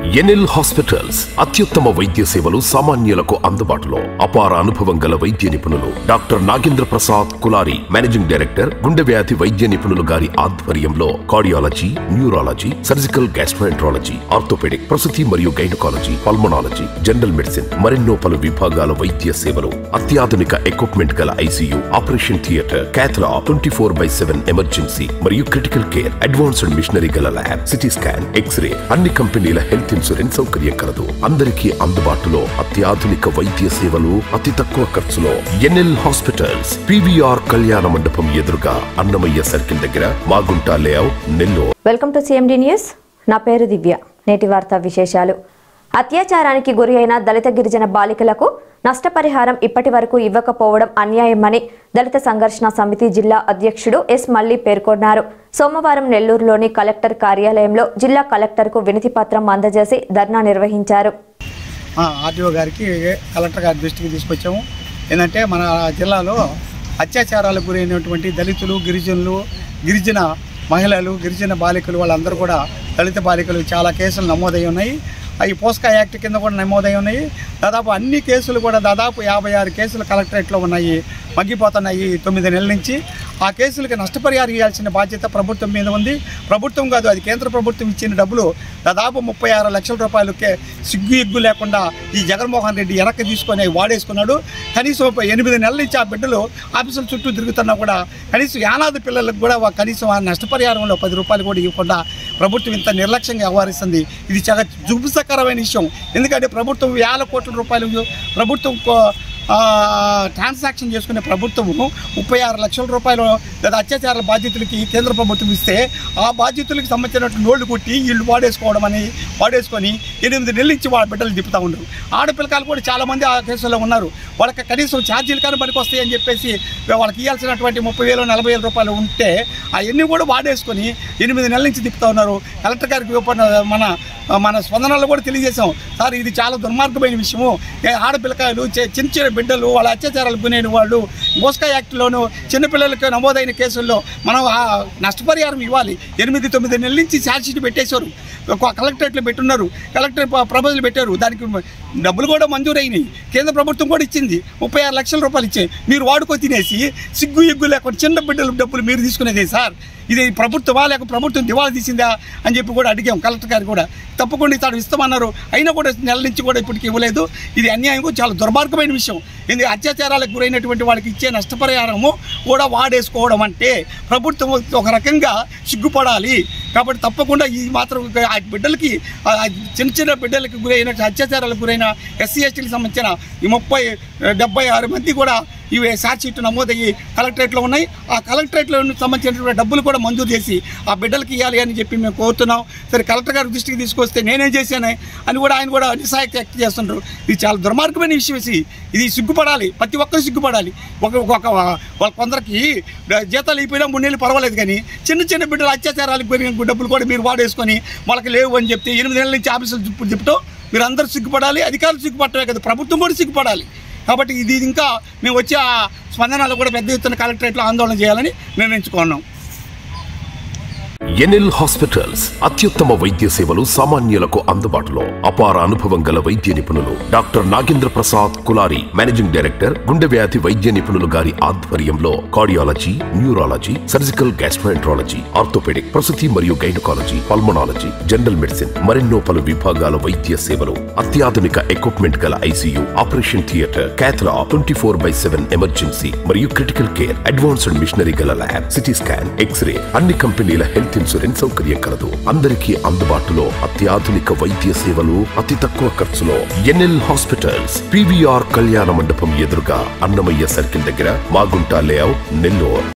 NL hospitals అత్యుత్తమ వైద్య సేవలు సామాన్యులకు అందుబాటులో అపార అనుభవం గల వైద్య నిపుణులు doctor Nagendra Prasad Kulari managing director గుండె వ్యాధి వైద్య నిపుణులు గారి ఆధ్వర్యంలో cardiology neurology surgical gastroenterology orthopaedic ప్రసూతి మరియు గైనకాలజీ పల్మనాలజీ జనరల్ మెడిసిన్ మరెన్నో పలు విభాగాల వైద్య సేవలు అత్యాధునిక ఎక్విప్మెంట్ గల ICU operation theatre cath lab twenty four by seven emergency మరియు క్రిటికల్ కేర్ అడ్వాన్స్డ్ మిషనరీ గల ల్యాబ్ సిటీ స్కాన్ ఎక్స్రే అన్ని కంపెనీల హెల్త్ ఇన్సూరెన్స్ సౌకర్యం కలదు అందరికీ అందుబాటులో అత్యాధునిక వైద్య సేవలు అతి తక్కువ ఖర్చులో ఎన్ఎల్ హాస్పిటల్స్ పివిఆర్ కళ్యాణ మండపం ఎదురుగా అన్నమయ్య సర్కిల్ దగ్గర Magunta layout Nellore welcome to CMD news నా పేరు దివ్య నేటి వార్తా విశేషాలు అత్యాచారానికి గురి అయిన దళిత గిరిజన బాలికలకు నష్టపరిహారం ఇప్పటి వరకు ఇవ్వకపోవడం అన్యాయమని దళిత సంఘర్షణ సమితి జిల్లా అధ్యక్షుడు ఎస్ మల్లి పేర్కొన్నారు సోమవారం నెల్లూరులోని కలెక్టర్ కార్యాలయంలో జిల్లా కలెక్టర్కు వినతి పత్రం అందజేసి ధర్నా నిర్వహించారు ఆర్టీఓ గారికి కలెక్టర్ గారి దృష్టికి తీసుకొచ్చాము ఏంటంటే మన జిల్లాలో అత్యాచారాలకు గురైనటువంటి దళితులు గిరిజనులు గిరిజన మహిళలు గిరిజన బాలికలు వాళ్ళందరూ కూడా దళిత బాలికలు చాలా కేసులు నమోదై ఉన్నాయి అవి పోస్కా యాక్ట్ కింద కూడా నమోదై ఉన్నాయి దాదాపు అన్ని కేసులు కూడా దాదాపు యాభై ఆరు కేసులు కలెక్టరేట్లో ఉన్నాయి మగ్గిపోతున్నాయి తొమ్మిది నెలల నుంచి ఆ కేసులకి నష్టపరిహారం ఇవ్వాల్సిన బాధ్యత ప్రభుత్వం మీద ఉంది ప్రభుత్వం కాదు అది కేంద్ర ప్రభుత్వం ఇచ్చిన డబ్బులు దాదాపు ముప్పై ఆరు లక్షల రూపాయలకే సిగ్గు ఎగ్గు లేకుండా ఈ జగన్మోహన్ రెడ్డి వెనక్కి తీసుకొని అవి వాడేసుకున్నాడు కనీసం ఒక ఎనిమిది నెలల నుంచి ఆ బిడ్డలు ఆఫీసుల చుట్టూ తిరుగుతున్నా కూడా కనీసం యానాది పిల్లలకు కూడా వా- కనీసం ఆ నష్టపరిహారంలో పది రూపాయలు కూడా ఇవ్వకుండా ప్రభుత్వం ఇంత నిర్లక్ష్యంగా వ్యవహరిస్తుంది ఇది చాలా జుగుప్సకరమైన విషయం ఎందుకంటే ప్రభుత్వం వేల కోట్ల రూపాయలు ప్రభుత్వం కో- ఆ, ట్రాన్సాక్షన్ చేసుకునే ప్రభుత్వము ముప్పై ఆరు లక్షల రూపాయలు లేదా అత్యాచారాల బాధ్యతలకి కేంద్ర ప్రభుత్వం ఇస్తే ఆ బాధ్యతలకు సంబంధించినట్టు నోళ్లు కొట్టి వీళ్ళు వాడేసుకోవడం అని వాడేసుకొని ఎనిమిది నెలల నుంచి వాళ్ళ బిడ్డలు తిప్పుతూ ఉన్నారు ఆడపిల్లకాయలు కూడా చాలామంది ఆ కేసులో ఉన్నారు వాళ్ళకి కనీసం ఛార్జీలు కానీ పనికి వస్తాయి అని చెప్పేసి వాళ్ళకి ఇవ్వాల్సినటువంటి ముప్పై వేలు నలభై వేల రూపాయలు ఉంటే అవన్నీ కూడా వాడేసుకొని ఎనిమిది నెలల నుంచి తిప్పుతూ ఉన్నారు కలెక్టర్ గారికి ఇవ్వబడిన మన మన స్పందనలో కూడా తెలియజేశాం సార్ ఇది చాలా దుర్మార్గమైన విషయము ఏ ఆడపిల్లకాయలు చి- చిన్న చిన్న బిడ్డలు వాళ్ళ అత్యాచారాలు గునే వాళ్ళు మోస్కా యాక్ట్లోను చిన్నపిల్లలకి నమోదైన కేసుల్లో మనం ఆ నష్టపరిహారం ఇవ్వాలి ఎనిమిది తొమ్మిది నెలల నుంచి ఛార్జ్షీట్ పెట్టేశారు ఒక కలెక్టరేట్లో పెట్టున్నారు కలెక్టర్ ప- ప్రపోజల్ పెట్టారు దానికి డబ్బులు కూడా మంజూరైనాయి కేంద్ర ప్రభుత్వం కూడా ఇచ్చింది ముప్పై ఆరు లక్షల రూపాయలు ఇచ్చాయి మీరు వాడుకో తినేసి సిగ్గు ఎగ్గు లేకుండా చిన్న బిడ్డల డబ్బులు మీరు తీసుకునేది సార్ ఇది ప్రభుత్వమా లేక ప్రభుత్వం దివాళా తీసిందా అని చెప్పి కూడా అడిగాం కలెక్టర్ గారు కూడా తప్పకుండా ఇతడు ఇస్తామన్నారు అయినా కూడా నెల నుంచి కూడా ఇప్పటికి ఇవ్వలేదు ఇది అన్యాయం చాలా దుర్మార్గమైన విషయం ఇది అత్యాచారాలకు గురైనటువంటి వాళ్ళకి ఇచ్చే నష్టపరిహారము కూడా వాడేసుకోవడం అంటే ప్రభుత్వం ఒక రకంగా సిగ్గుపడాలి కాబట్టి తప్పకుండా ఈ మాత్రం ఆ బిడ్డలకి ఆ చిన్న చిన్న బిడ్డలకి గురైన అత్యాచారాలకు గురైన ఎస్సీ ఎస్టీలకు సంబంధించిన ఈ ముప్పై డెబ్బై ఆరు మంది కూడా ఇవి ఛార్జ్ షీట్ నమోదయ్యి కలెక్టరేట్లో ఉన్నాయి ఆ కలెక్టరేట్లో సంబంధించినటువంటి డబ్బులు కూడా మంజూరు చేసి ఆ బిడ్డలకి ఇవ్వాలి అని చెప్పి మేము కోరుతున్నాం సరే కలెక్టర్ గారి దృష్టికి తీసుకొస్తే నేనేం చేశాను అని కూడా ఆయన కూడా నిస్సాయక వ్యక్తం చేస్తుంటారు ఇది చాలా దుర్మార్గమైన విషయం ఇది ఇది సిగ్గుపడాలి ప్రతి ఒక్కరు సిగ్గుపడాలి ఒక ఒక వాళ్ళ కొందరికి జీతాలు అయిపోయినా మూడు నెలలు పర్వాలేదు కానీ చిన్న చిన్న బిడ్డలు అత్యాచారాలకు పోయిన డబ్బులు కూడా మీరు వాడేసుకొని వాళ్ళకి లేవు అని చెప్తే ఎనిమిది నెలల నుంచి ఆఫీసులు తిప్పు తిప్పటం మీరు అందరూ సిగ్గుపడాలి అధికారులు సిగ్గుపడటమే కదా ప్రభుత్వం కూడా సిగ్గుపడాలి కాబట్టి ఇది ఇంకా మేము వచ్చే ఆ స్పందనలో కూడా పెద్ద ఎత్తున కలెక్టరేట్లో ఆందోళన చేయాలని నిర్ణయించుకున్నాం ఎన్ఎల్ హాస్పిటల్స్ అత్యుత్తమ వైద్య సేవలు సామాన్యులకు అందుబాటులో అపార అనుభవం గల వైద్య నిపుణులు doctor Nagendra Prasad Kulari managing director గుండె వ్యాధి వైద్య నిపుణులు గారి ఆధ్వర్యంలో cardiology neurology surgical gastroenterology orthopaedic ప్రసూతి మరియు గైనకాలజీ పల్మనాలజీ జనరల్ మెడిసిన్ మరెన్నో పలు విభాగాల వైద్య సేవలు అత్యాధునిక ఎక్విప్మెంట్ గల ICU operation theatre cath lab twenty four by seven emergency మరియు క్రిటికల్ కేర్ అడ్వాన్స్డ్ మిషనరీ గల ల్యాబ్ సిటీ స్కాన్ ఎక్స్రే అన్ని కంపెనీల హెల్త్ ఇన్సూరెన్స్ సౌకర్యం కలదు అందరికీ అందుబాటులో అత్యాధునిక వైద్య సేవలు అతి తక్కువ ఖర్చులో ఎన్ఎల్ హాస్పిటల్స్ పివిఆర్ కళ్యాణ మండపం ఎదురుగా అన్నమయ్య సర్కిల్ దగ్గర మాగుంట లేఅవుట్ నెల్లూరు